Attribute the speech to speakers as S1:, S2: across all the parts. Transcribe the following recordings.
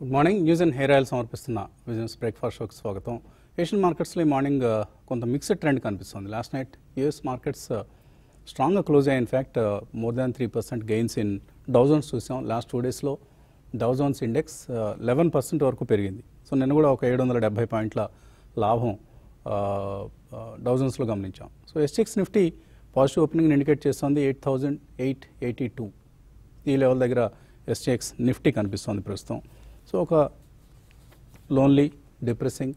S1: Good morning news and hair oil సమర్పిస్తున్న business breakfast షోకి స్వాగతం ఏషియన్ మార్కెట్స్లో ఈ మార్నింగ్ uh, కొంత మిక్స్డ్ ట్రెండ్ కనిపిస్తుంది లాస్ట్ నైట్ యూఎస్ మార్కెట్స్ స్ట్రాంగ్గా క్లోజ్ అయ్యాయి in fact more than three percent gains in Dow Jones చూసాం లాస్ట్ టూ డేస్లో డౌజన్స్ ఇండెక్స్ లెవెన్ పర్సెంట్ వరకు పెరిగింది సో నిన్న కూడా ఒక ఏడు వందల డెబ్బై పాయింట్ల లాభం డౌజన్స్లో గమనించాం so SGX Nifty positive opening indicate చేస్తుంది eight thousand eight eighty two ఈ లెవెల్ దగ్గర ఎస్టిఎక్స్ నిఫ్టీ కనిపిస్తుంది ప్రస్తుతం సో ఒక లోన్లీ డిప్రెసింగ్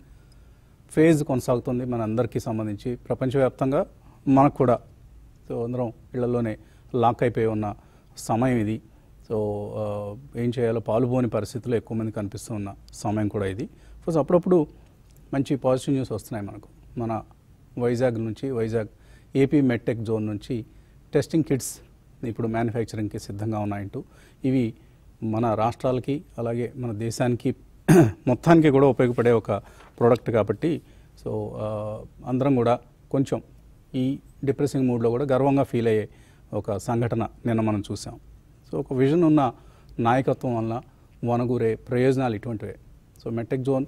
S1: ఫేజ్ కొనసాగుతుంది మన అందరికీ సంబంధించి ప్రపంచవ్యాప్తంగా మనకు కూడా సో అందరం ఇళ్లలోనే లాక్ అయిపోయి ఉన్న సమయం ఇది సో ఆ, ఏం చేయాలో పాలుపోని పరిస్థితుల్లో ఎక్కువ మంది కనిపిస్తూ ఉన్న సమయం కూడా ఇది సో అప్పుడప్పుడు మంచి పాజిటివ్ న్యూస్ వస్తున్నాయి మనకు మన వైజాగ్ నుంచి వైజాగ్ ఏపీ మెట్టెక్ జోన్ నుంచి టెస్టింగ్ కిట్స్ ఇప్పుడు మ్యానుఫ్యాక్చరింగ్కి సిద్ధంగా ఉన్నాయంటూ ఇవి మన రాష్ట్రాలకి అలాగే మన దేశానికి మొత్తానికి కూడా ఉపయోగపడే ఒక ప్రోడక్ట్ కాబట్టి సో ఆ, అందరం కూడా కొంచెం ఈ డిప్రెసింగ్ మూడ్లో కూడా గర్వంగా ఫీల్ అయ్యే ఒక సంఘటన నిన్న మనం చూసాం సో ఒక విజన్ ఉన్న నాయకత్వం వల్ల వనగూరే ప్రయోజనాలు ఇటువంటివే so medtech zone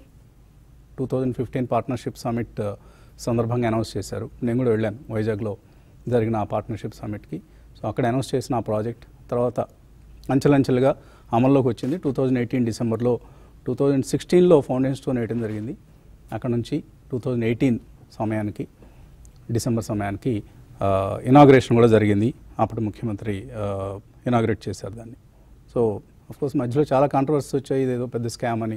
S1: two thousand fifteen partnership summit ఆ, సందర్భంగా అనౌన్స్ చేశారు నేను కూడా వెళ్ళాను వైజాగ్లో జరిగిన ఆ పార్ట్నర్షిప్ సమిట్కి సో అక్కడ అనౌన్స్ చేసిన ఆ ప్రాజెక్ట్ తర్వాత అంచెలంచెలుగా అమల్లోకి వచ్చింది టూ థౌజండ్ ఎయిటీన్ డిసెంబర్లో టూ థౌజండ్ సిక్స్టీన్లో ఫౌండేషన్ స్టోన్ వేయడం జరిగింది అక్కడ నుంచి టూ థౌజండ్ ఎయిటీన్ సమయానికి డిసెంబర్ సమయానికి ఇనాగ్రేషన్ కూడా జరిగింది అప్పుడు ముఖ్యమంత్రి ఇనాగ్రేట్ చేశారు దాన్ని సో కోర్స్ మధ్యలో చాలా కాంట్రవర్సీస్ వచ్చాయి ఇదేదో పెద్ద స్కామ్ అని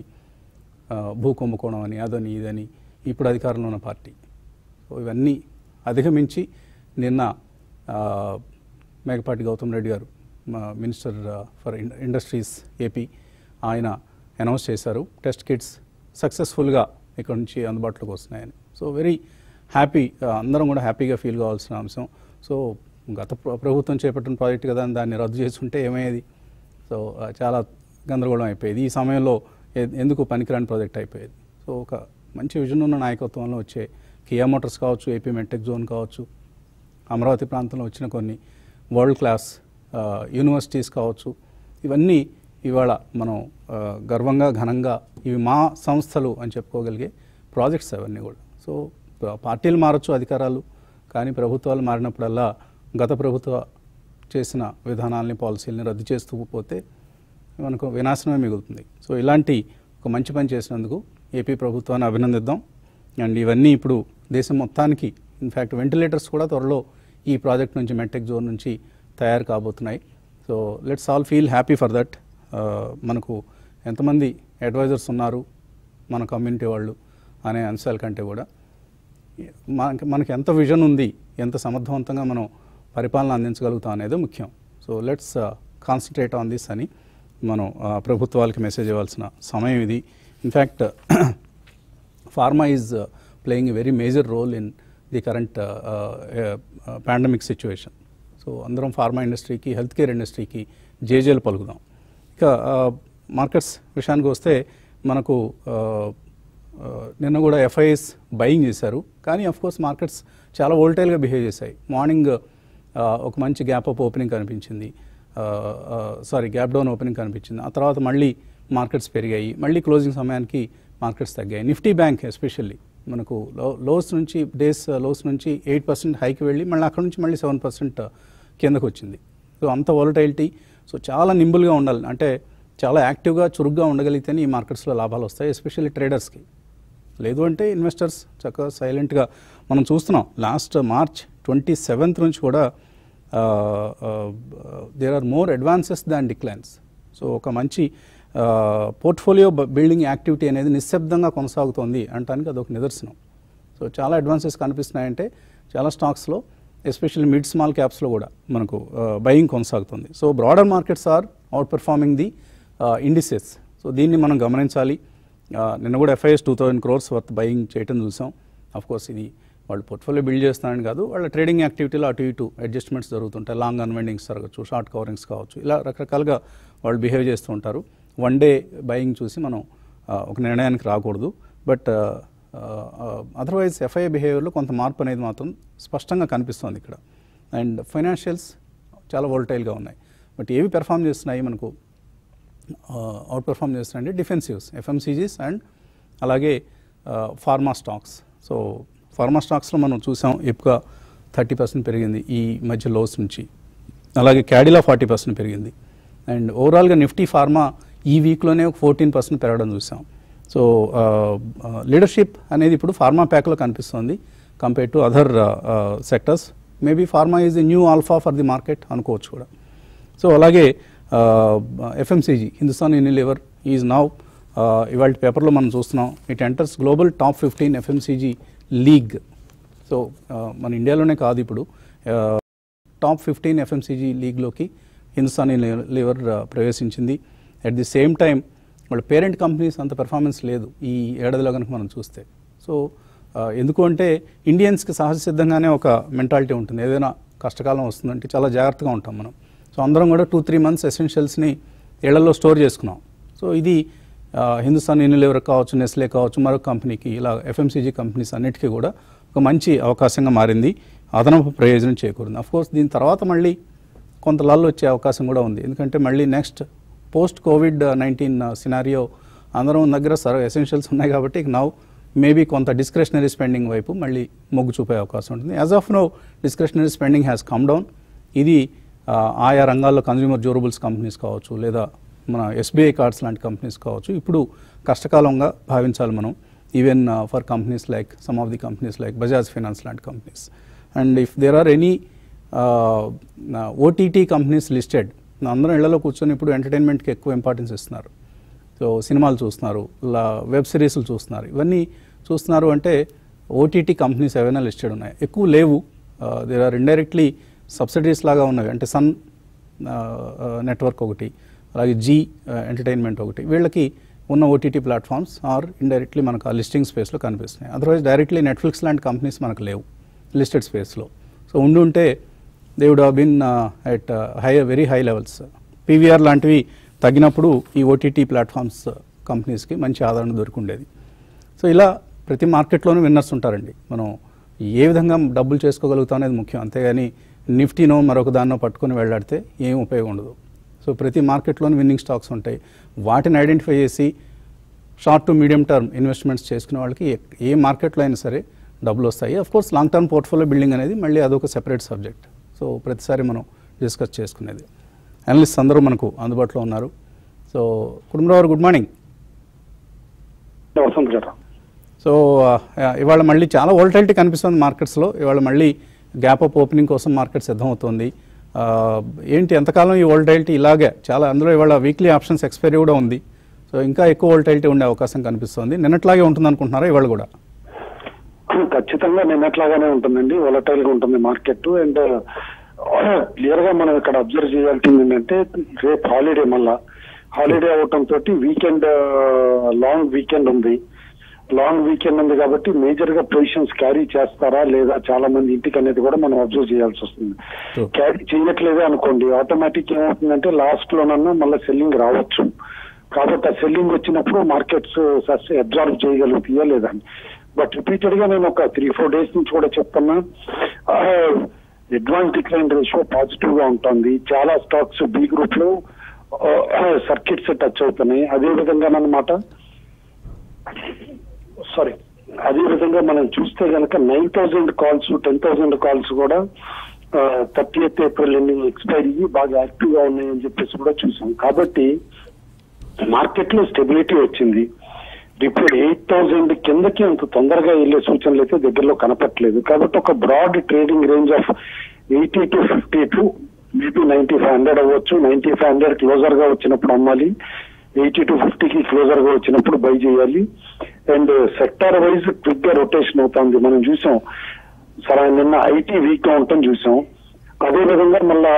S1: ఆ, భూ కుంభకోణం అని అదని ఇదని ఇప్పుడు అధికారంలో ఉన్న పార్టీ సో ఇవన్నీ అధిగమించి నిన్న ఆ, మేకపాటి గౌతమ్ రెడ్డి గారు మా మినిస్టర్ ఫర్ ఇండస్ట్రీస్ ఏపీ ఆయన అనౌన్స్ చేశారు టెస్ట్ కిట్స్ సక్సెస్ఫుల్గా ఇక్కడ నుంచి అందుబాటులోకి వస్తున్నాయని సో వెరీ హ్యాపీ అందరం కూడా హ్యాపీగా ఫీల్ కావాల్సిన అంశం సో గత ప్ర- ప్రభుత్వం చేపట్టిన ప్రాజెక్ట్ కదా అని దాన్ని రద్దు చేసుంటే ఏమయ్యేది సో ఆ, చాలా గందరగోళం అయిపోయేది ఈ సమయంలో ఎ- ఎందుకు పనికిరాని ప్రాజెక్ట్ అయిపోయేది సో ఒక మంచి విజన్ ఉన్న నాయకత్వంలో వచ్చే కియా మోటార్స్ కావచ్చు ఏపీ మెట్టెక్ జోన్ కావచ్చు అమరావతి ప్రాంతంలో వచ్చిన కొన్ని వరల్డ్ క్లాస్ ఆ, యూనివర్సిటీస్ కావచ్చు ఇవన్నీ ఇవాళ మనం ఆ, గర్వంగా ఘనంగా ఇవి మా సంస్థలు అని చెప్పుకోగలిగే ప్రాజెక్ట్స్ అవన్నీ కూడా సో ప- పార్టీలు మారచ్చు అధికారాలు కానీ ప్రభుత్వాలు మారినప్పుడల్లా గత ప్రభుత్వ చేసిన విధానాలని పాలసీలని రద్దు చేస్తూ పోతే మనకు వినాశనమే మిగులుతుంది సో ఇలాంటి ఒక మంచి పని చేసినందుకు ఏపీ ప్రభుత్వాన్ని అభినందిద్దాం అండ్ ఇవన్నీ ఇప్పుడు దేశం మొత్తానికి ఇన్ఫ్యాక్ట్ వెంటిలేటర్స్ కూడా త్వరలో ఈ ప్రాజెక్ట్ నుంచి మెట్టెక్ జోన్ నుంచి తయారు కాబోతున్నాయి so let's all feel happy for that మనకు ఎంతమంది అడ్వైజర్స్ ఉన్నారు మన కమ్యూనిటీ వాళ్ళు అనే అంశాల కంటే కూడా మనకి మనకి ఎంత విజన్ ఉంది ఎంత సమర్థవంతంగా మనం పరిపాలన అందించగలుగుతాం అనేది ముఖ్యం so let's concentrate on this అని మనం ఆ, ప్రభుత్వాలకి మెసేజ్ ఇవ్వాల్సిన సమయం ఇది in fact pharma is playing a very major role in the current pandemic situation so అందరం ఫార్మా ఇండస్ట్రీకి హెల్త్ కేర్ ఇండస్ట్రీకి జేజేలు పలుకుదాం ఇక మార్కెట్స్ విషయానికి వస్తే మనకు ఆ, ఆ, నిన్న కూడా ఎఫ్ఐఎస్ బయింగ్ చేశారు కానీ అఫ్ కోర్స్ మార్కెట్స్ చాలా వోల్టైల్గా బిహేవ్ చేశాయి మార్నింగ్ ఆ, ఒక మంచి గ్యాప్ అప్ ఓపెనింగ్ కనిపించింది సారీ గ్యాప్ డౌన్ ఓపెనింగ్ కనిపించింది ఆ తర్వాత మళ్ళీ మార్కెట్స్ పెరిగాయి మళ్ళీ క్లోజింగ్ సమయానికి మార్కెట్స్ తగ్గాయి నిఫ్టీ బ్యాంక్ ఎస్పెషల్లీ మనకు లో లోస్ నుంచి డేస్ లోస్ నుంచి ఎయిట్ పర్సెంట్ హైకి వెళ్ళి మళ్ళీ అక్కడ నుంచి మళ్ళీ సెవెన్ పర్సెంట్ కిందకు వచ్చింది సో అంత వాలటైలిటీ సో చాలా నింబుల్గా ఉండాలి అంటే చాలా యాక్టివ్గా చురుగ్గా ఉండగలిగితేనే ఈ మార్కెట్స్లో లాభాలు వస్తాయి ఎస్పెషల్లీ ట్రేడర్స్కి లేదు అంటే ఇన్వెస్టర్స్ చక్కగా సైలెంట్గా మనం చూస్తున్నాం లాస్ట్ మార్చ్ ట్వంటీ సెవెంత్ నుంచి కూడా there are more advances than declines so ఒక మంచి పోర్ట్ఫోలియో బిల్డింగ్ యాక్టివిటీ అనేది నిశ్శబ్దంగా కొనసాగుతోంది అనడానికి అదొక నిదర్శనం సో చాలా అడ్వాన్సెస్ కనిపిస్తున్నాయంటే చాలా స్టాక్స్లో ఎస్పెషల్లీ మిడ్ స్మాల్ క్యాప్స్లో కూడా మనకు బయింగ్ కొనసాగుతుంది so broader markets are outperforming the indices so దీన్ని మనం గమనించాలి ఆ, నిన్న కూడా FIIs two thousand crores worth buying చేయటం చూసాం అఫ్ కోర్స్ ఇది వాళ్ళు పోర్ట్ఫోలియో బిల్డ్ చేస్తున్నారని కాదు వాళ్ళ ట్రేడింగ్ యాక్టివిటీలో అటు ఇటు అడ్జస్ట్మెంట్స్ జరుగుతుంటాయి లాంగ్ అన్వెండింగ్స్ జరగచ్చు షార్ట్ కవరింగ్స్ కావచ్చు ఇలా రకరకాలుగా వాళ్ళు బిహేవ్ చేస్తూ ఉంటారు వన్ డే బయింగ్ చూసి మనం ఆ, ఒక నిర్ణయానికి రాకూడదు బట్ అదర్వైజ్ ఎఫ్ఐఏ బిహేవియర్లో కొంత మార్పు అనేది మాత్రం స్పష్టంగా కనిపిస్తుంది ఇక్కడ అండ్ ఫైనాన్షియల్స్ చాలా వోల్టైల్గా ఉన్నాయి బట్ ఏవి పెర్ఫామ్ చేస్తున్నాయి మనకు అవుట్ పెర్ఫామ్ చేస్తున్నాయండి డిఫెన్సివ్స్ ఎఫ్ఎంసీజీస్ అండ్ అలాగే ఫార్మా స్టాక్స్ సో ఫార్మా స్టాక్స్లో మనం చూసాం ఇప్గా థర్టీ పర్సెంట్ పెరిగింది ఈ మధ్య లోస్ నుంచి అలాగే క్యాడిలా ఫార్టీ పర్సెంట్ పెరిగింది అండ్ ఓవరాల్గా నిఫ్టీ ఫార్మా ఈ వీక్లోనే ఒక ఫోర్టీన్ పర్సెంట్ పెరగడం చూసాం సో లీడర్షిప్ అనేది ఇప్పుడు ఫార్మా ప్యాక్లో కనిపిస్తుంది compare to other sectors maybe pharma is a new alpha for the market అనుకోవచ్చు కూడా సో అలాగే FMCG Hindustan Unilever is now ఇవాళ పేపర్లో మనం చూస్తున్నాం it enters global top fifteen FMCG league so మన ఇండియాలోనే కాదు ఇప్పుడు టాప్ ఫిఫ్టీన్ ఎఫ్ఎంసీజీ లీగ్లోకి హిందుస్థాన్ లివర్ ప్రవేశించింది అట్ ది సేమ్ టైం వాళ్ళ పేరెంట్ కంపెనీస్ అంత పెర్ఫార్మెన్స్ లేదు ఈ ఏడాదిలో కనుక మనం చూస్తే సో ఎందుకు అంటే ఇండియన్స్కి సహజ సిద్ధంగానే ఒక మెంటాలిటీ ఉంటుంది ఏదైనా కష్టకాలం వస్తుందంటే చాలా జాగ్రత్తగా ఉంటాం మనం సో అందరం కూడా టూ త్రీ మంత్స్ ఎసెన్షియల్స్ని ఇళ్లలో స్టోర్ చేసుకున్నాం సో ఇది హిందుస్థాన్ యూనిలివర్ కావచ్చు నెస్లే కావచ్చు మరొక కంపెనీకి ఇలా ఎఫ్ఎంసీజీ కంపెనీస్ అన్నిటికీ కూడా ఒక మంచి అవకాశంగా మారింది అదనపు ప్రయోజనం చేకూరింది కోర్స్ దీని తర్వాత మళ్ళీ కొంత లల్లు వచ్చే అవకాశం కూడా ఉంది ఎందుకంటే మళ్ళీ next post COVID nineteen scenario అందరం దగ్గర సర్ ఎసెన్షియల్స్ ఉన్నాయి కాబట్టి నౌ మేబీ కొంత డిస్క్రిషనరీ స్పెండింగ్ వైపు మళ్ళీ మొగ్గు చూపే అవకాశం ఉంటుంది as of now discretionary spending has come down ఇది ఆయా రంగాల్లో కన్జ్యూమర్ డ్యూరబుల్స్ కంపెనీస్ కావచ్చు లేదా మన ఎస్బీఐ కార్డ్స్ లాంటి కంపెనీస్ కావచ్చు ఇప్పుడు కష్టకాలంగా భావించాలి మనం even for companies like some of the companies like Bajaj Finance లాంటి companies and if there are any OTT companies listed అందరం ఇళ్లలో కూర్చొని ఇప్పుడు ఎంటర్టైన్మెంట్కి ఎక్కువ ఇంపార్టెన్స్ ఇస్తున్నారు సో సినిమాలు చూస్తున్నారు వెబ్ సిరీస్లు చూస్తున్నారు ఇవన్నీ చూస్తున్నారు అంటే ఓటీటీ కంపెనీస్ ఏవైనా లిస్టెడ్ ఉన్నాయి ఎక్కువ లేవు దేర్ ఆర్ ఇండైరెక్ట్లీ సబ్సిడీస్ లాగా ఉన్నవి అంటే సన్ నెట్వర్క్ ఒకటి అలాగే జీ ఎంటర్టైన్మెంట్ ఒకటి వీళ్ళకి ఉన్న ఓటీటీ ప్లాట్ఫామ్స్ ఆర్ ఇండైరెక్ట్లీ మనకు ఆ లిస్టింగ్ స్పేస్లో కనిపిస్తున్నాయి అదర్వైజ్ డైరెక్ట్లీ నెట్ఫ్లిక్స్ లాంటి కంపెనీస్ మనకు లేవు లిస్టెడ్ స్పేస్లో సో ఉండి ఉంటే they would been at high very high levels PVR లాంటివి తగ్గినప్పుడు ఈ ఓటీటీ ప్లాట్ఫామ్స్ కంపెనీస్కి మంచి ఆదరణ దొరికిండేది సో ఇలా ప్రతి మార్కెట్లోనూ విన్నర్స్ ఉంటారండి మనం ఏ విధంగా డబ్బులు చేసుకోగలుగుతాం అనేది ముఖ్యం అంతేగాని నిఫ్టీనో మరొక దాన్నో పట్టుకొని వెళ్ళాడితే ఏం ఉపయోగం ఉండదు సో ప్రతి మార్కెట్లోనూ విన్నింగ్ స్టాక్స్ ఉంటాయి వాటిని ఐడెంటిఫై చేసి short to medium term investments చేసుకునే వాళ్ళకి ఏ మార్కెట్లో అయినా సరే డబ్బులు వస్తాయి of course long term portfolio building అనేది మళ్ళీ అదొక సెపరేట్ సబ్జెక్ట్ సో ప్రతిసారి మనం డిస్కస్ చేసుకునేది అనలిస్ట్ అందరూ మనకు అందుబాటులో ఉన్నారు so Kutumbarao good morning
S2: Vasanth garu
S1: so ఇవాళ మళ్ళీ చాలా వోల్టాలిటీ కనిపిస్తుంది మార్కెట్స్లో ఇవాళ మళ్ళీ గ్యాప్ అప్ ఓపెనింగ్ కోసం మార్కెట్ సిద్ధమవుతుంది ఏంటి ఎంతకాలం ఈ వోల్టాలిటీ ఇలాగే చాలా అందులో ఇవాళ వీక్లీ ఆప్షన్స్ ఎక్స్పైరీ కూడా ఉంది సో ఇంకా ఎక్కువ వోల్టాలిటీ ఉండే అవకాశం కనిపిస్తుంది నిన్నట్లాగే ఉంటుంది అనుకుంటున్నారా ఇవాళ కూడా
S2: ఖచ్చితంగా నిన్నట్లాగానే ఉంటుందండి వొలటైల్ గా ఉంటుంది మార్కెట్ అండ్ క్లియర్ గా మనం ఇక్కడ అబ్జర్వ్ చేయాల్సింది ఏంటంటే రేపు హాలిడే మళ్ళా హాలిడే అవటం తోటి వీకెండ్ లాంగ్ వీకెండ్ ఉంది లాంగ్ వీకెండ్ ఉంది కాబట్టి మేజర్ గా పొజిషన్స్ క్యారీ చేస్తారా లేదా చాలా మంది ఇంటికి అనేది కూడా మనం అబ్జర్వ్ చేయాల్సి వస్తుంది
S1: True.
S2: క్యారీ చేయట్లేదే అనుకోండి ఆటోమేటిక్ ఏమవుతుందంటే లాస్ట్ లోనన్నా మళ్ళీ సెల్లింగ్ రావచ్చు కాబట్టి ఆ సెల్లింగ్ వచ్చినప్పుడు మార్కెట్స్ అబ్జర్వ్ చేయగలుగుతాయా లేదా అని బట్ రిపీటెడ్ గా నేను ఒక త్రీ ఫోర్ డేస్ నుంచి కూడా చెప్తున్నా అడ్వాన్స్ డిక్లైన్ రేషియో పాజిటివ్ గా ఉంటుంది చాలా స్టాక్స్ బి గ్రూప్ లో సర్కిట్స్ టచ్ అవుతున్నాయి అదే విధంగా అన్నమాట సారీ అదే విధంగా మనం చూస్తే గనక nine thousand calls ten thousand calls కూడా థర్టీ ఎయిత్ ఏప్రిల్ ఎన్ని ఎక్స్పైరీ బాగా యాక్టివ్ గా ఉన్నాయని చెప్పేసి కూడా చూసాం కాబట్టి మార్కెట్ లో స్టెబిలిటీ వచ్చింది ఇప్పుడు ఎయిట్ థౌసండ్ కిందకి అంత తొందరగా వెళ్లే సూచనలు అయితే దగ్గరలో కనపట్లేదు కాబట్టి ఒక broad trading range of eighty two fifty to maybe ninety five hundred అవ్వచ్చు నైన్టీ ఫైవ్ హండ్రెడ్ క్లోజర్ గా వచ్చినప్పుడు అమ్మాలి ఎయిటీ టు ఫిఫ్టీకి క్లోజర్ గా వచ్చినప్పుడు బై చేయాలి అండ్ సెక్టార్ వైజ్ క్విక్ గా రొటేషన్ అవుతుంది మనం చూసాం సరే నిన్న ఐటీ వీక్ గా ఉండటం చూసాం అదే విధంగా మళ్ళా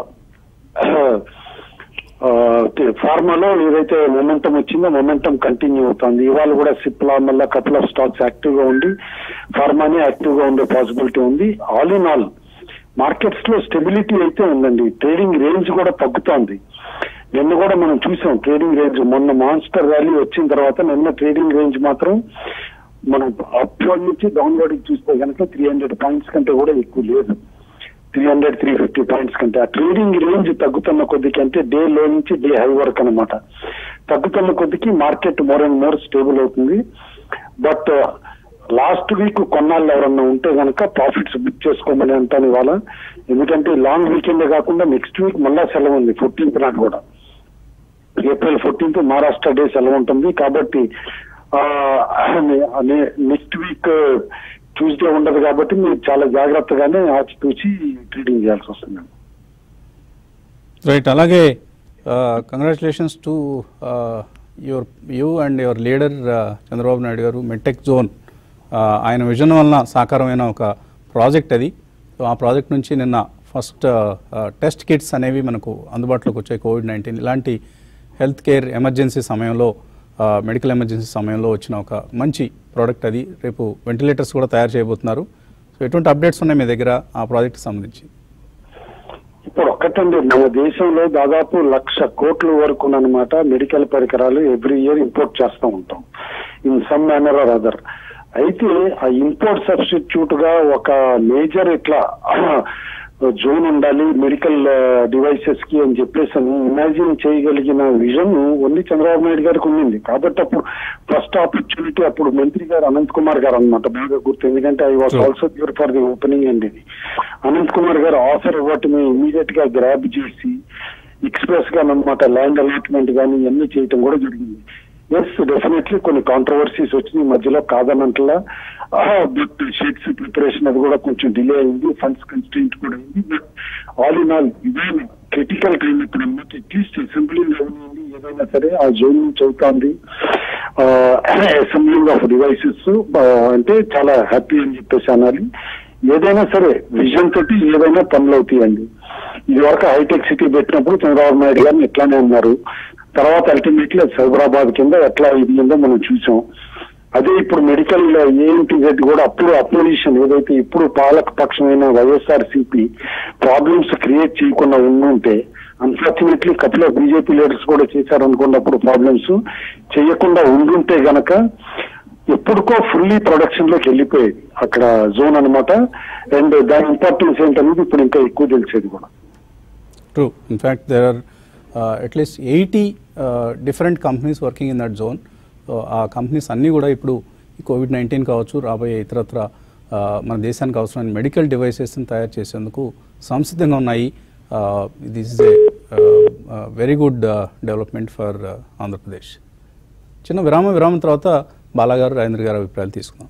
S2: ఫార్మాలో ఏదైతే మొమెంటం వచ్చిందో మొమెంటం కంటిన్యూ అవుతుంది ఇవాళ కూడా సిప్లా మళ్ళీ కపుల్ ఆఫ్ స్టాక్స్ యాక్టివ్ గా ఉండి ఫార్మానే యాక్టివ్ గా ఉండే పాసిబిలిటీ ఉంది ఆల్ ఇన్ ఆల్ మార్కెట్స్ లో స్టెబిలిటీ అయితే ఉందండి ట్రేడింగ్ రేంజ్ కూడా తగ్గుతోంది నిన్న కూడా మనం చూసాం ట్రేడింగ్ రేంజ్ మొన్న మాన్స్టర్ ర్యాలీ వచ్చిన తర్వాత నిన్న ట్రేడింగ్ రేంజ్ మాత్రం మనం అప్వర్డ్ నుంచి డౌన్వర్డ్ చూస్తే కనుక త్రీ హండ్రెడ్ పాయింట్స్ కంటే కూడా ఎక్కువ లేదు three hundred three fifty points కంటే ఆ ట్రేడింగ్ రేంజ్ తగ్గుతున్న కొద్దికి అంటే డే లో నుంచి డే హై వరకు అనమాట తగ్గుతున్న కొద్దికి market more and more stable అవుతుంది బట్ లాస్ట్ వీక్ కొన్నాళ్ళు ఎవరన్నా ఉంటే గనక ప్రాఫిట్స్ బుక్ చేసుకోమని అంటాను ఇవాళ ఎందుకంటే లాంగ్ వీకెండ్ కాకుండా నెక్స్ట్ వీక్ మళ్ళా సెలవు ఉంది ఫోర్టీన్త్ నాడు కూడా ఏప్రిల్ ఫోర్టీన్త్ మహారాష్ట్ర డే సెలవు ఉంటుంది కాబట్టి నెక్స్ట్ వీక్ ట్యూస్డే ఉండదు కాబట్టి మీరు చాలా జాగ్రత్తగానే ఆచితూచి ట్రేడింగ్ చేయాల్సి వస్తుంది
S1: రైట్ అలాగే congratulations to your you and your leader Chandrababu Naidu గారు మెట్టెక్ జోన్ ఆయన విజన్ వలన సాకారమైన ఒక ప్రాజెక్ట్ అది సో ఆ ప్రాజెక్ట్ నుంచి నిన్న ఫస్ట్ టెస్ట్ కిట్స్ అనేవి మనకు అందుబాటులోకి వచ్చాయి కోవిడ్ నైన్టీన్ ఇలాంటి హెల్త్ కేర్ ఎమర్జెన్సీ సమయంలో మెడికల్ ఎమర్జెన్సీ సమయంలో వచ్చిన ఒక మంచి ప్రోడక్ట్ అది రేపు వెంటిలేటర్స్ కూడా తయారు చేయబోతున్నారు సో ఎటువంటి అప్డేట్స్ ఉన్నాయి మీ దగ్గర ఆ ప్రాజెక్ట్కి సంబంధించి
S2: ఇప్పుడు ఒక్కటండి మన దేశంలో దాదాపు లక్ష కోట్ల వరకు అనమాట మెడికల్ పరికరాలు ఎవ్రీ ఇయర్ ఇంపోర్ట్ చేస్తూ ఉంటాం in some manner or other అయితే ఆ ఇంపోర్ట్ సబ్స్టిట్యూట్ గా ఒక మేజర్ ఇట్లా జోన్ ఉండాలి మెడికల్ డివైసెస్ కి అని చెప్పేసి అని ఇమాజిన్ చేయగలిగిన విజన్ ఓన్లీ చంద్రబాబు నాయుడు గారికి ఉండింది కాబట్టి అప్పుడు ఫస్ట్ ఆపర్చునిటీ అప్పుడు మంత్రి గారు అనంత్ కుమార్ గారు అనమాట బాగా గుర్తు ఎందుకంటే I was
S1: Sure.
S2: Also pure for the opening అండి ఇది అనంత్ కుమార్ గారు ఆఫర్ ఇవ్వటమే ఇమీడియట్ గా గ్రాబ్ చేసి ఎక్స్ప్రెస్ గా అనమాట ల్యాండ్ అలాట్మెంట్ కానీ ఇవన్నీ చేయటం కూడా జరిగింది ఎస్ డెఫినెట్లీ కొన్ని కాంట్రవర్సీస్ వచ్చినాయి ఈ మధ్యలో కాదనంటలా బట్ షీట్స్ ప్రిపరేషన్ అది కూడా కొంచెం డిలే అయింది ఫండ్స్ కన్స్టెంట్ కూడా అయింది బట్ ఆల్ ఇన్ ఆల్ ఇదే క్రిటికల్ టైం ఇప్పుడు అన్నమాట అట్లీస్ట్ అసెంబ్లీ లెవెల్ నుండి ఏదైనా సరే ఆ జోన్ నుంచి అవుతుంది అసెంబ్లీ ఆఫ్ డివైసెస్ అంటే చాలా హ్యాపీ అని చెప్పేసి అనాలి ఏదైనా సరే విజన్ తోటి ఏదైనా పనులు అవుతాయండి ఇది వరకు హైటెక్ సిటీ పెట్టినప్పుడు చంద్రబాబు నాయుడు గారిని ఎట్లానే అన్నారు తర్వాత అల్టిమేట్లీ సైబరాబాద్ కింద ఎట్లా ఇది ఉందో మనం చూసాం అదే ఇప్పుడు మెడికల్ ఏఎంటీజెడ్ కూడా అప్పుడు అపోజిషన్ ఏదైతే ఇప్పుడు పాలక పక్షమైన వైఎస్ఆర్ సిపి ప్రాబ్లమ్స్ క్రియేట్ చేయకుండా ఉండుంటే unfortunately couple of BJP leaders కూడా చేశారు అనుకున్నప్పుడు ప్రాబ్లమ్స్ చేయకుండా ఉండుంటే గనక ఎప్పుడుకో ఫుల్లీ ప్రొడక్షన్ లోకి వెళ్ళిపోయేది అక్కడ జోన్ అన్నమాట అండ్ దాని ఇంపార్టెన్స్ ఏంటనేది ఇప్పుడు ఇంకా ఎక్కువ తెలిసేది కూడా
S1: true in fact there are at least eighty different companies working in that zone so ఆ కంపెనీస్ అన్నీ కూడా ఇప్పుడు ఈ కోవిడ్ నైన్టీన్ కావచ్చు రాబోయే ఇతరత్ర uh, మన దేశానికి అవసరమైన మెడికల్ డివైసెస్ని తయారు చేసేందుకు సంసిద్ధంగా ఉన్నాయి this is a very good development for Andhra Pradesh చిన్న విరామ విరామం తర్వాత బాలాగారు రాజేంద్ర గారి అభిప్రాయాలు తీసుకుందాం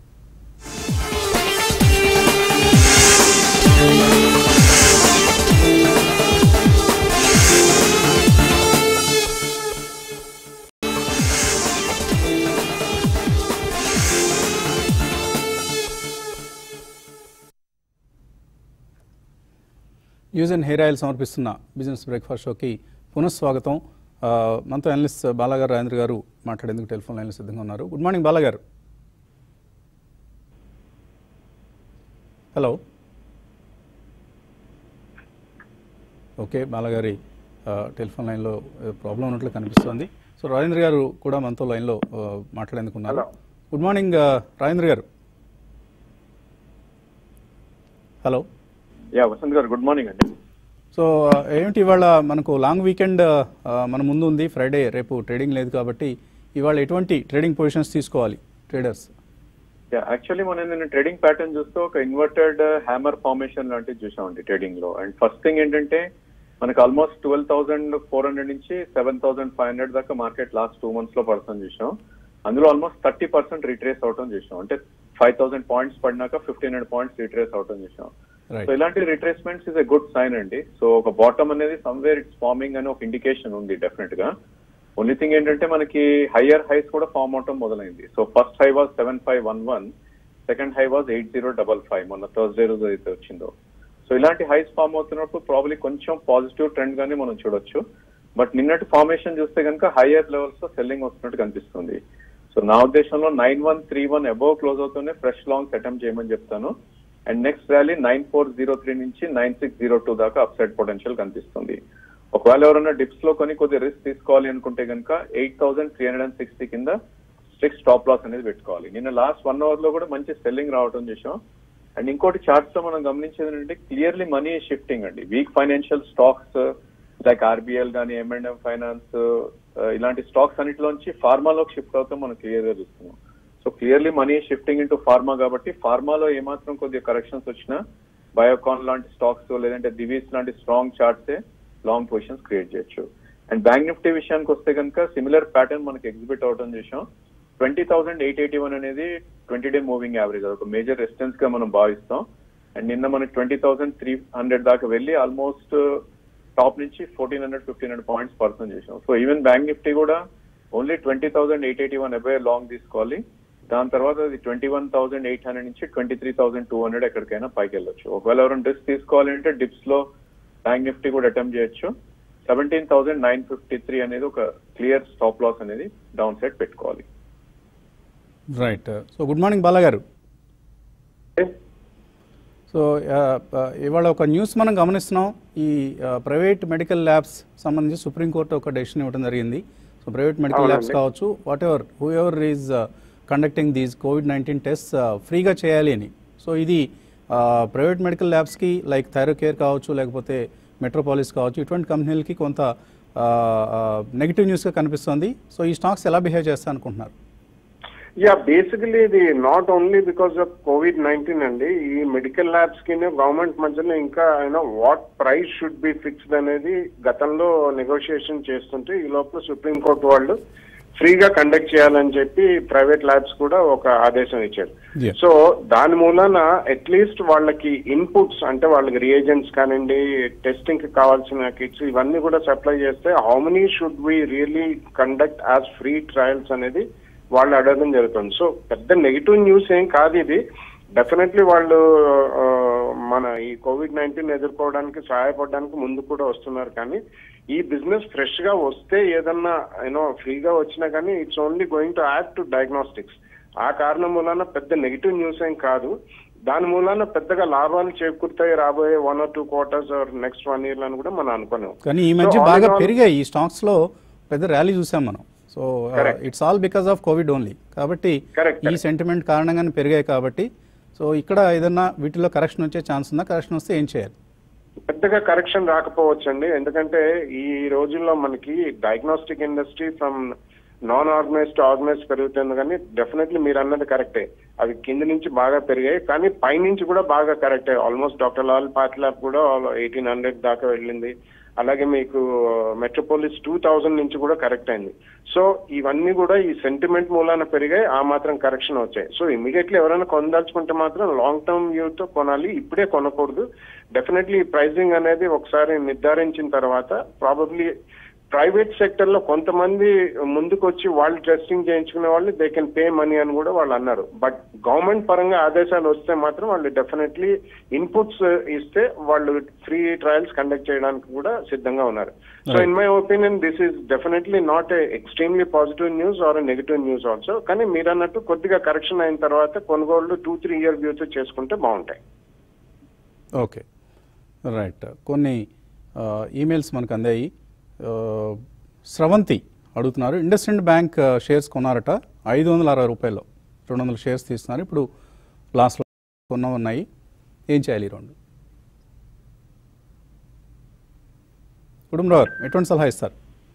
S1: యూజ్ అండ్ హెయిర్ ఆయిల్ సమర్పిస్తున్న బిజినెస్ బ్రేక్ఫాస్ట్ షోకి పునఃస్వాగతం ఆ, మనతో అనలిస్ట్ బాలాగారు రాజేంద్ర గారు మాట్లాడేందుకు టెలిఫోన్ లైన్లో సిద్ధంగా ఉన్నారు గుడ్ మార్నింగ్ బాలాగారు హలో ఓకే బాలగారి ఆ, టెలిఫోన్ లైన్లో ఏదో ప్రాబ్లం ఉన్నట్లు కనిపిస్తోంది సో రాజేంద్ర గారు కూడా మనతో లైన్లో ఆ, మాట్లాడేందుకు ఉన్నారు
S2: Hello.
S1: గుడ్ మార్నింగ్ ఆ, రాజేంద్ర గారు హలో
S3: యా వసంత్ గారు గుడ్ మార్నింగ్ అండి
S1: సో ఆ, ఏమిటి ఇవాళ మనకు లాంగ్ వీకెండ్ ఆ, మన ముందు ఉంది ఫ్రైడే రేపు ట్రేడింగ్ లేదు కాబట్టి ఇవాళ ఎటువంటి ట్రేడింగ్ పొజిషన్స్ తీసుకోవాలి ట్రేడర్స్
S3: యా యాక్చువల్లీ మనం నేను ట్రేడింగ్ ప్యాటర్న్ చూస్తూ ఒక ఇన్వర్టెడ్ హ్యామర్ ఫార్మేషన్ లాంటిది చూసామండి ట్రేడింగ్ లో అండ్ ఫస్ట్ థింగ్ ఏంటంటే మనకి almost twelve thousand four hundred నుంచి సెవెన్ థౌసండ్ ఫైవ్ హండ్రెడ్ దాకా మార్కెట్ లాస్ట్ టూ మంత్స్ లో పడుతుంది చూసాం అందులో ఆల్మోస్ట్ థర్టీ పర్సెంట్ రిట్రేస్ అవటం చూసాం అంటే ఫైవ్ థౌసండ్ పాయింట్స్ పడినాక ఫిఫ్టీన్ హండ్రెడ్ పాయింట్స్ రిట్రేస్ అవటం చూసాం సో
S1: రైట్
S3: ఇలాంటి retracements is a good sign అండి సో ఒక బాటమ్ అనేది సమ్వేర్ ఇట్స్ ఫార్మింగ్ అని ఒక ఇండికేషన్ ఉంది డెఫినెట్ గా ఓన్లీ థింగ్ ఏంటంటే మనకి హయ్యర్ హైస్ కూడా ఫార్మ్ అవటం మొదలైంది so first high was seven five one one second high was eight zero double five మొన్న థర్స్డే రోజు అయితే వచ్చిందో సో ఇలాంటి హైస్ ఫామ్ అవుతున్నప్పుడు ప్రాబ్లీ కొంచెం పాజిటివ్ ట్రెండ్ గానే మనం చూడొచ్చు బట్ నిన్నటి ఫార్మేషన్ చూస్తే కనుక హైయర్ లెవెల్స్ లో సెల్లింగ్ వస్తున్నట్టు కనిపిస్తుంది సో నా ఉద్దేశంలో nine one three one above close అవుతూనే ఫ్రెష్ లాంగ్స్ అటెంప్ట్ చేయమని చెప్తాను and next rally nine four zero three నుంచి నైన్ సిక్స్ జీరో టూ దాకా అప్సైడ్ పొటెన్షియల్ కనిపిస్తుంది ఒకవేళ ఎవరైనా డిప్స్ లో కొని కొద్ది రిస్క్ తీసుకోవాలి అనుకుంటే కనుక eight thousand three hundred and sixty కింద స్ట్రిక్ట్ స్టాప్ లాస్ అనేది పెట్టుకోవాలి నిన్న లాస్ట్ వన్ అవర్ లో కూడా మంచి సెల్లింగ్ రావడం చూసాం అండ్ ఇంకోటి చార్ట్స్ లో మనం గమనించేది ఏంటంటే క్లియర్లీ మనీ షిఫ్టింగ్ అండి weak financial stocks like RBL కానీ ఎంఎండ్ఎం ఫైనాన్స్ ఇలాంటి స్టాక్స్ అన్నిటిలోంచి ఫార్మాలోకి షిఫ్ట్ అవుతాం మనం క్లియర్ గా చూస్తున్నాం so clearly money shifting into pharma కాబట్టి ఫార్మాలో ఏమాత్రం కొద్దిగా కరెక్షన్స్ వచ్చినా బయోకాన్ లాంటి స్టాక్స్ లేదంటే దివీస్ లాంటి స్ట్రాంగ్ చార్ట్సే లాంగ్ పొజిషన్స్ క్రియేట్ చేయొచ్చు అండ్ బ్యాంక్ నిఫ్టీ విషయానికి వస్తే కనుక సిమిలర్ ప్యాటర్న్ మనకి ఎగ్జిబిట్ అవడం చూసాం twenty thousand eight eighty one అనేది ట్వంటీ డే మూవింగ్ యావరేజ్ ఒక మేజర్ రెసిస్టెన్స్ గా మనం భావిస్తాం అండ్ నిన్న మనకి ట్వంటీ థౌసండ్ త్రీ హండ్రెడ్ దాకా వెళ్ళి ఆల్మోస్ట్ టాప్ నుంచి fourteen hundred fifteen hundred points పర్సన్ చేసాం సో ఈవెన్ బ్యాంక్ నిఫ్టీ కూడా only twenty thousand eight eighty one above long తీసుకోవాలి దాని తర్వాత అది twenty one thousand eight hundred నుంచి twenty three thousand two hundred ఎక్కడికైనా పైకి వెళ్ళొచ్చు ఒకవేళ ఎవరైనా డిప్స్ తీసుకోవాలి అంటే డిప్స్ లో బ్యాంక్ నిఫ్టీ కూడా అటెంప్ట్ చేయొచ్చు seventeen thousand nine fifty three అనేది ఒక క్లియర్ స్టాప్ లాస్ అనేది డౌన్ సైడ్ పెట్టుకోవాలి
S1: right so good morning Bala గారు సో ఆ, ఆ, ఇవాళ ఒక న్యూస్ మనం గమనిస్తున్నాం ఈ ప్రైవేట్ మెడికల్ ల్యాబ్స్ సంబంధించి సుప్రీంకోర్టు ఒక డెసిషన్ ఇవ్వడం జరిగింది సో ప్రైవేట్ మెడికల్ ల్యాబ్స్
S2: అవునండి.
S1: కావచ్చు whatever whoever is conducting these Covid nineteen test ఫ్రీగా చేయాలి అని సో ఇది ప్రైవేట్ మెడికల్ ల్యాబ్స్కి లైక్ థైరోకేర్ కావచ్చు లేకపోతే మెట్రోపాలిస్ కావచ్చు ఇటువంటి కంపెనీలకి కొంత నెగిటివ్ న్యూస్గా కనిపిస్తుంది సో ఈ స్టాక్స్ ఎలా బిహేవ్ చేస్తా అనుకుంటున్నారు
S4: యా బేసికలీ ఇది not only because of Covid nineteen అండి ఈ మెడికల్ ల్యాబ్స్ కి గవర్నమెంట్ మధ్యలో ఇంకా you know what price should be fixed అనేది గతంలో నెగోషియేషన్ చేస్తుంటే ఈ లోపల సుప్రీంకోర్టు వాళ్ళు ఫ్రీగా కండక్ట్ చేయాలని చెప్పి ప్రైవేట్ ల్యాబ్స్ కూడా ఒక ఆదేశం ఇచ్చారు
S1: Yeah.
S4: సో దాని మూలన అట్లీస్ట్ వాళ్ళకి ఇన్పుట్స్ అంటే వాళ్ళకి రియేజెంట్స్ కానివ్వండి టెస్టింగ్ కి కావాల్సిన కిట్స్ ఇవన్నీ కూడా సప్లై చేస్తే how many should we really conduct as free trials అనేది వాళ్ళు అడగడం జరుగుతుంది సో పెద్ద నెగిటివ్ న్యూస్ ఏం కాదు ఇది డెఫినెట్లీ వాళ్ళు ఆ, మన ఈ కోవిడ్ నైన్టీన్ ఎదుర్కోవడానికి సహాయపడడానికి ముందు కూడా వస్తున్నారు కానీ ఈ బిజినెస్ ఫ్రెష్ గా వస్తే ఏదన్నా యూనో ఫ్రీగా వచ్చినా కానీ it's only going to add to diagnostics ఆ కారణం మూలాన పెద్ద నెగిటివ్ న్యూస్ ఏం కాదు దాని మూలాన పెద్దగా లాభాలు చేకూరుతాయి రాబోయే one or two quarters or next one year అని కూడా మనం అనుకున్నాం
S1: కానీ ఈ మధ్య
S4: So, all
S1: బాగా
S4: in all-
S1: పెరిగాయి ఈ స్టాక్స్ లో పెద్ద ర్యాలీ చూసాం మనం so
S4: Correct.
S1: It's all because of Covid only కాబట్టి
S4: Correct,
S1: ఈ
S4: correct.
S1: సెంటిమెంట్ కారణంగానే పెరిగాయి కాబట్టి సో ఇక్కడ ఏదన్నా వీటిలో కరెక్షన్ వచ్చే ఛాన్స్ ఉందా కరెక్షన్ వస్తే ఏం చేయాలి
S4: పెద్దగా కరెక్షన్ రాకపోవచ్చండి ఎందుకంటే ఈ రోజుల్లో మనకి diagnostic industry from non organize to organize పెరుగుతుంది కానీ డెఫినెట్లీ మీరు అన్నది కరెక్టే అవి కింద నుంచి బాగా పెరిగాయి కానీ పైనుంచి కూడా బాగా కరెక్టే ఆల్మోస్ట్ డాక్టర్ లాల్ పాట్లాబ్ కూడా ఎయిటీన్ హండ్రెడ్ దాకా వెళ్ళింది అలాగే మీకు మెట్రోపోలిస్ టూ థౌజండ్ నుంచి కూడా కరెక్ట్ అయింది సో ఇవన్నీ కూడా ఈ సెంటిమెంట్ మూలాన పెరిగాయి ఆ మాత్రం కరెక్షన్ వచ్చాయి సో ఇమీడియట్లీ ఎవరైనా కొనదలుచుకుంటే మాత్రం లాంగ్ టర్మ్ వ్యూ తో కొనాలి ఇప్పుడే కొనకూడదు డెఫినెట్లీ ప్రైజింగ్ అనేది ఒకసారి నిర్ధారించిన తర్వాత ప్రాబబ్లీ ప్రైవేట్ సెక్టర్ లో కొంతమంది ముందుకు వచ్చి వాళ్ళు టెస్టింగ్ చేయించుకునే వాళ్ళు దే కెన్ పే మనీ అని కూడా వాళ్ళు అన్నారు బట్ గవర్నమెంట్ పరంగా ఆదేశాలు వస్తే మాత్రం వాళ్ళు డెఫినెట్లీ ఇన్పుట్స్ ఇస్తే వాళ్ళు ఫ్రీ ట్రయల్స్ కండక్ట్ చేయడానికి కూడా సిద్ధంగా ఉన్నారు so in my opinion this is definitely not a extremely positive news or negative news also కానీ మీరు అన్నట్టు కొద్దిగా కరెక్షన్ అయిన తర్వాత కొనుగోళ్లు టూ త్రీ ఇయర్ వ్యూతో చేసుకుంటే బాగుంటాయి
S1: ఓకే రైట్ కొన్ని ఈమెయిల్స్ మనకు అందాయి ఆ, స్రవంతి అడుగుతున్నారు ఇండస్ఇండ్ బ్యాంక్ ఆ, షేర్స్ కొన్నారట ఐదు వందల అరవై రూపాయలు రెండు వందల షేర్స్ తీస్తున్నారు ఇప్పుడు లాస్ట్లో కొన్న ఉన్నాయి ఏం చేయాలి ఈ రెండు కుటుంబరావు ఎటువంటి సలహా ఇస్తారు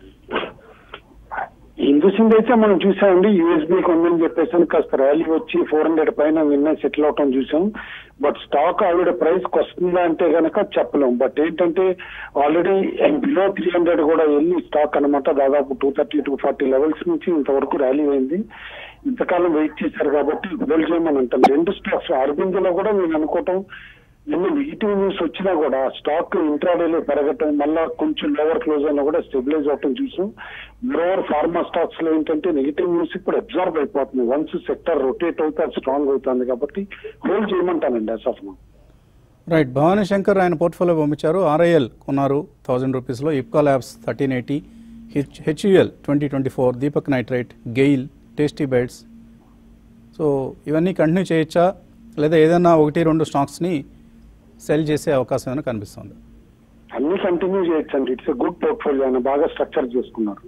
S2: ఇందుసింది అయితే మనం చూసామండి యూఎస్బీ కొందని చెప్పేసి కాస్త ర్యాలీ వచ్చి ఫోర్ హండ్రెడ్ పైన నిన్న సెటిల్ అవటం చూసాం బట్ స్టాక్ ఆవిడ ప్రైస్ కి వస్తుందా అంటే గనక చెప్పలేం బట్ ఏంటంటే ఆల్రెడీ బిలో త్రీ హండ్రెడ్ కూడా వెళ్ళి స్టాక్ అన్నమాట దాదాపు two thirty two forty levels నుంచి ఇంతవరకు ర్యాలీ అయింది ఇంతకాలం వెయిట్ చేశారు కాబట్టి హోల్డ్ చేయమని అంటాం రెండు స్టాక్స్ అరబిందలో కూడా నేను అనుకోవటం ఎన్ని నెగిటివ్ న్యూస్ వచ్చినా కూడా స్టాక్ ఇంట్రాడేలో పెరగటం మళ్ళా కొంచెం లోవర్ క్లోజ్ అయినా కూడా స్టెబిలైజ్ అవటం చూసాం లోవర్ ఫార్మా స్టాక్స్ లో ఏంటంటే నెగిటివ్ న్యూస్ ఇప్పుడు అబ్జర్వ్ అయిపోతుంది వన్స్ సెక్టర్ రొటేట్ అవుతే అది స్ట్రాంగ్ అవుతుంది కాబట్టి హోల్డ్ చేయమంటానండి as of now
S1: right Bhavani Shankar ఆయన పోర్ట్ఫోలియో పంపించారు ఆర్ఐఎల్ కొన్నారు థౌజండ్ రూపీస్లో Ipca labs thirteen eighty H HUL twenty twenty four Deepak Nitrite GAIL tasty bites so ఇవన్నీ కంటిన్యూ చేయొచ్చా లేదా ఏదైనా ఒకటి రెండు స్టాక్స్ని సెల్ చేసే అవకాశం ఏమైనా కనిపిస్తుంది
S2: అన్ని కంటిన్యూ చేయొచ్చండి ఇట్స్ ఎ గుడ్ పోర్ట్ఫోలియో ఆయన బాగా స్ట్రక్చర్ చేసుకున్నారు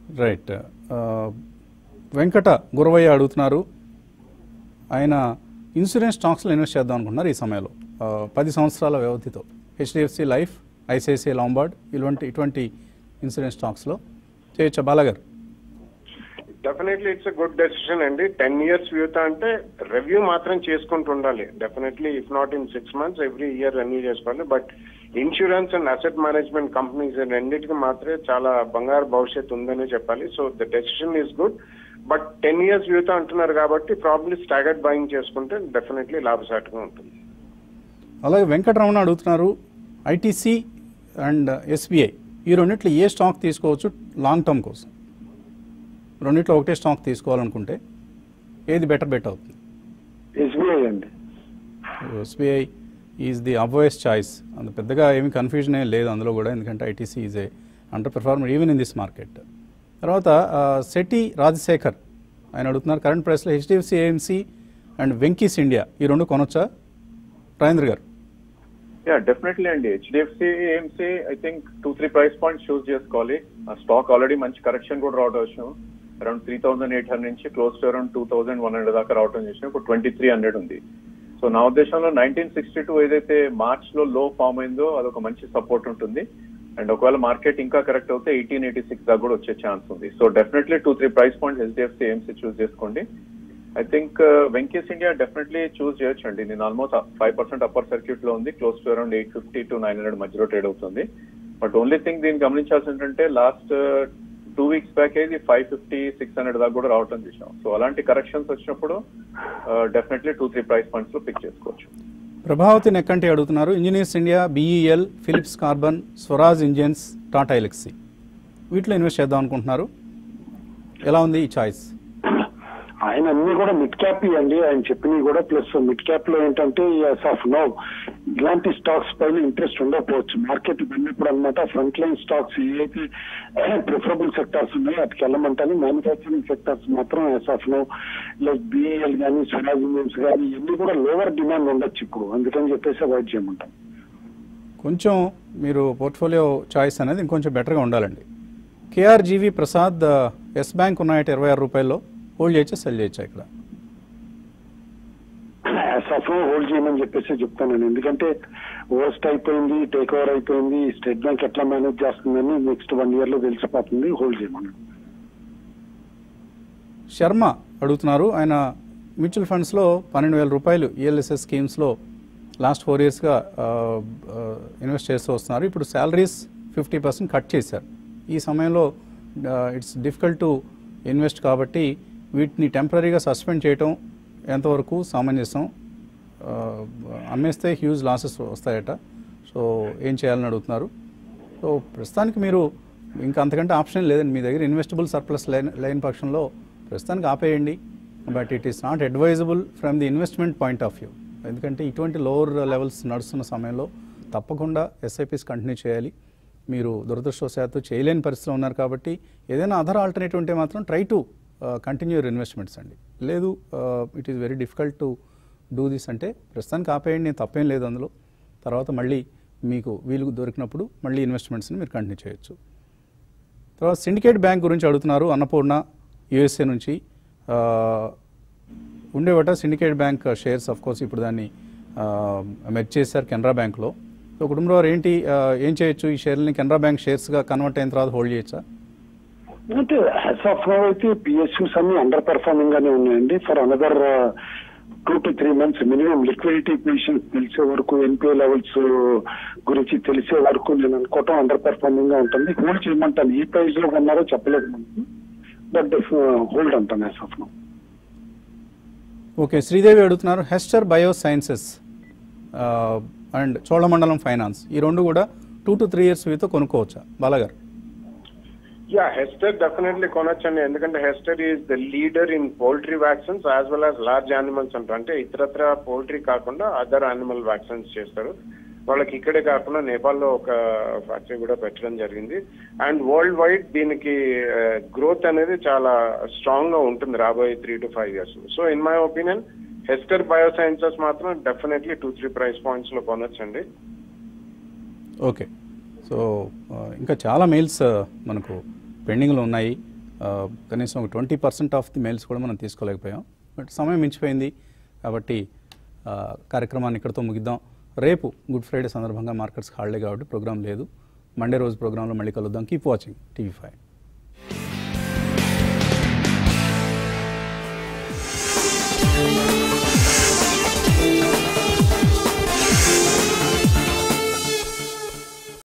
S1: రైట్ ఆ, వెంకట గురవయ్య అడుగుతున్నారు ఆయన ఇన్సూరెన్స్ స్టాక్స్లో ఇన్వెస్ట్ చేద్దాం అనుకుంటున్నారు ఈ సమయంలో ఆ, పది సంవత్సరాల వ్యవధితో హెచ్డిఎఫ్సి లైఫ్ ఐసిఐసిఐ లాంబార్డ్ ఇటువంటి ఇటువంటి ఇన్సూరెన్స్ స్టాక్స్లో చేయొచ్చా బాలాగారు
S4: డెఫినెట్లీ ఇట్స్ గుడ్ డెసిషన్ అండి టెన్ ఇయర్స్ వ్యూతో అంటే రివ్యూ మాత్రం చేసుకుంటూ ఉండాలి definitely if not in six months every year renew చేసుకోవాలి but insurance and asset management companies రెండింటికి మాత్రమే చాలా బంగారు భవిష్యత్తు ఉందని చెప్పాలి so the decision is good but ten years వ్యూతో అంటున్నారు కాబట్టి ప్రాబ్లీ స్టాగర్డ్ బయింగ్ చేసుకుంటే డెఫినెట్లీ లాభసాటిగా ఉంటుంది
S1: అలాగే వెంకటరమణ అడుగుతున్నారు ఐటీసీ అండ్ ఎస్బీఐ ఈ రెండిట్లో ఏ స్టాక్ తీసుకోవచ్చు లాంగ్ టర్మ్ కోసం రెండిట్లో ఒకటే స్టాక్ తీసుకోవాలనుకుంటే ఏది బెటర్ బెట్ అవుతుంది
S2: ఎస్బీఐ అండి
S1: SBI is the obvious choice అంత పెద్దగా ఏమి కన్ఫ్యూజన్ ఏం లేదు అందులో కూడా ఎందుకంటే ITC is a under performer even in this market తర్వాత సెటి రాజశేఖర్ ఆయన అడుగుతున్నారు కరెంట్ ప్రైస్లో HDFC AMC and Venky's India ఈ రెండు కొనొచ్చా రాజేంద్ర గారు
S3: యా డెఫినెట్లీ అండి HDFC AMC I think two three price points choose చేసుకోవాలి ఆ స్టాక్ ఆల్రెడీ మంచి కరెక్షన్ కూడా రావడం వచ్చినాం around three thousand eight hundred నుంచి close to around two thousand one hundred దాకా రావడం చేసినాం ఇప్పుడు ట్వంటీ త్రీ హండ్రెడ్ ఉంది సో నా ఉద్దేశంలో నైన్టీన్ సిక్స్టీ టూ ఏదైతే మార్చ్ లో లో ఫామ్ అయిందో అదొక మంచి సపోర్ట్ ఉంటుంది అండ్ ఒకవేళ మార్కెట్ ఇంకా కరెక్ట్ అవుతే ఎయిటీన్ ఎయిటీ సిక్స్ దాకా కూడా వచ్చే ఛాన్స్ ఉంది so definitely two three price points HDFC AMC choose చేసుకోండి I think Venky's India definitely choose చేయొచ్చు అండి నేను almost five percent upper circuit లో ఉంది close to around eight fifty to nine hundred మధ్యలో ట్రేడ్ అవుతుంది బట్ ఓన్లీ థింగ్ దీన్ని గమనించాల్సి ఏంటంటే లాస్ట్ టూ వీక్స్ బ్యాక్ ఇది ఫైవ్ ఫిఫ్టీ సిక్స్ హండ్రెడ్ దాకా కూడా రావటం చూసాం సో అలాంటి కరెక్షన్స్ వచ్చినప్పుడు definitely two three price points లో పిక్ చేసుకోవచ్చు
S1: ప్రభావతి నెక్కంటి అడుగుతున్నారు engineers India BEL Philips carbon Swaraj engines Tata Elxsi వీటిలో ఇన్వెస్ట్ చేద్దాం అనుకుంటున్నారు ఎలా ఉంది ఈ చాయిస్
S2: ఆయన అన్ని కూడా మిడ్ క్యాప్ అండి ఆయన చెప్పినవి కూడా ప్లస్ మిడ్ క్యాప్ లో ఏంటంటే ఎస్ ఆఫ్ నో ఇలాంటి స్టాక్స్ పైన ఇంట్రెస్ట్ ఉండకపోవచ్చు మార్కెట్ వెళ్ళినప్పుడు అనమాట ఫ్రంట్ లైన్ స్టాక్స్ ఏవైతే ప్రిఫరబుల్ సెక్టార్స్ ఉన్నాయో అటుకి వెళ్ళమంటాను మ్యానుఫాక్చరింగ్ సెక్టార్స్ మాత్రం as of now like BEL కానీ స్వరాజ్ ఇంజిన్స్ కానీ ఇవన్నీ కూడా లోవర్ డిమాండ్ ఉండొచ్చు ఇప్పుడు అందుకని చెప్పేసి అవాయిడ్ చేయమంటాం
S1: కొంచెం మీరు పోర్ట్ఫోలియో చాయిస్ అనేది ఇంకొంచెం బెటర్గా ఉండాలండి కేఆర్జీవి ప్రసాద్ ఎస్ బ్యాంక్ ఉన్నాయట ఇరవై ఆరు రూపాయల్లో హోల్డ్ చేయొచ్చా సెల్ చేయొచ్చా ఇక్కడ
S2: యాజ్ ఆఫ్ హోల్డ్ చేయమని చెప్పేసి చెప్తాను నేను ఎందుకంటే వర్స్ట్ అయిపోయింది టేక్ ఓవర్ అయిపోయింది స్టేట్ బ్యాంక్ ఎట్లా మేనేజ్ చేస్తుందని నెక్స్ట్ వన్ ఇయర్ లో తెలిసిపోతుంది హోల్డ్ చేయమని
S1: శర్మ అడుగుతున్నారు ఆయన మ్యూచువల్ ఫండ్స్లో పన్నెండు వేల రూపాయలు ఈఎల్ఎస్ఎస్ స్కీమ్స్లో లాస్ట్ ఫోర్ ఇయర్స్గా ఇన్వెస్ట్ చేస్తూ వస్తున్నారు ఇప్పుడు శాలరీస్ ఫిఫ్టీ పర్సెంట్ కట్ చేశారు ఈ సమయంలో ఇట్స్ డిఫికల్ట్ టు ఇన్వెస్ట్ కాబట్టి వీటిని టెంపరీగా సస్పెండ్ చేయటం ఎంతవరకు సమంజసం ఆ, అమ్మేస్తే హ్యూజ్ లాసెస్ వస్తాయట సో ఏం చేయాలని అడుగుతున్నారు సో ప్రస్తుతానికి మీరు ఇంకా అంతకంటే ఆప్షన్ లేదండి మీ దగ్గర ఇన్వెస్టబుల్ సర్ప్లస్ లేని లేని పక్షంలో ప్రస్తుతానికి ఆపేయండి but it is not advisable from the investment point of view ఎందుకంటే ఇటువంటి లోవర్ లెవెల్స్ నడుస్తున్న సమయంలో తప్పకుండా ఎస్ఐపిస్ కంటిన్యూ చేయాలి మీరు దురదృష్టవశాత్తు చేయలేని పరిస్థితిలో ఉన్నారు కాబట్టి ఏదైనా అదర్ ఆల్టర్నేటివ్ ఉంటే మాత్రం try to continue your investments అండి లేదు it is very difficult to do this అంటే ప్రస్తుతానికి ఆపేయండి నేను తప్పేం లేదు అందులో తర్వాత మళ్ళీ మీకు వీలు దొరికినప్పుడు మళ్ళీ ఇన్వెస్ట్మెంట్స్ని మీరు కంటిన్యూ చేయొచ్చు తర్వాత సిండికేట్ బ్యాంక్ గురించి అడుగుతున్నారు అన్నపూర్ణ యుఎస్ఏ నుంచి ఆ, ఉండేవట syndicate bank shares of course ఇప్పుడు దాన్ని మెర్జ్ చేశారు కెనరా బ్యాంక్లో సో కుటుంబంలో ఏంటి ఆ, ఏం చేయొచ్చు ఈ షేర్లని కెనరా బ్యాంక్ షేర్స్గా కన్వర్ట్ అయిన తర్వాత హోల్డ్ చేయొచ్చా
S2: అంటే యాజ్ ఆఫ్ నో అయితే పిఎస్యూస్ అన్ని అండర్ పెర్ఫార్మింగ్ గానే ఉన్నాయండి for another two to three months minimum liquidity position తెలిసే వరకు ఎన్పిఏ లెవెల్స్ గురించి తెలిసే వరకు నేను అనుకోవటం అండర్ పెర్ఫార్మింగ్ గా ఉంటుంది హోల్డ్ చేయమంటాను ఈ ప్రైస్ లో కొన్నారో చెప్పలేదు మనకి బట్ హోల్డ్ అంటాను as of now
S1: okay Sridevi అడుగుతున్నారు Hester Biosciences and Cholamandalam finance ఈ రెండు కూడా టూ టు త్రీ ఇయర్స్ వీతో కొనుక్కోవచ్చా బాలగారు
S4: యా హెస్టర్ డెఫినెట్లీ కొనొచ్చండి ఎందుకంటే Hester is the leader in poultry vaccines as well as large animals అంటారు అంటే ఇతరత్ర పౌల్ట్రీ కాకుండా అదర్ యానిమల్ వ్యాక్సిన్స్ చేస్తారు వాళ్ళకి ఇక్కడే కాకుండా నేపాల్లో ఒక ఫ్యాక్టరీ కూడా పెట్టడం జరిగింది అండ్ వరల్డ్ వైడ్ దీనికి గ్రోత్ అనేది చాలా స్ట్రాంగ్ గా ఉంటుంది రాబోయే three to five years so in my opinion Hester Biosciences మాత్రం definitely two three price points లో కొనొచ్చండి
S1: ఓకే సో ఆ, ఇంకా చాలా మెయిల్స్ ఆ, మనకు పెండింగ్లో ఉన్నాయి ఆ, కనీసం ఒక twenty percent of the mails కూడా మనం తీసుకోలేకపోయాం బట్ సమయం మించిపోయింది కాబట్టి ఆ, కార్యక్రమాన్ని ఇక్కడితో ముగిద్దాం రేపు గుడ్ ఫ్రైడే సందర్భంగా మార్కెట్స్ హాలిడే కాబట్టి ప్రోగ్రామ్ లేదు మండే రోజు ప్రోగ్రాంలో మళ్ళీ కలుద్దాం కీప్ వాచింగ్ టీవీ ఫైవ్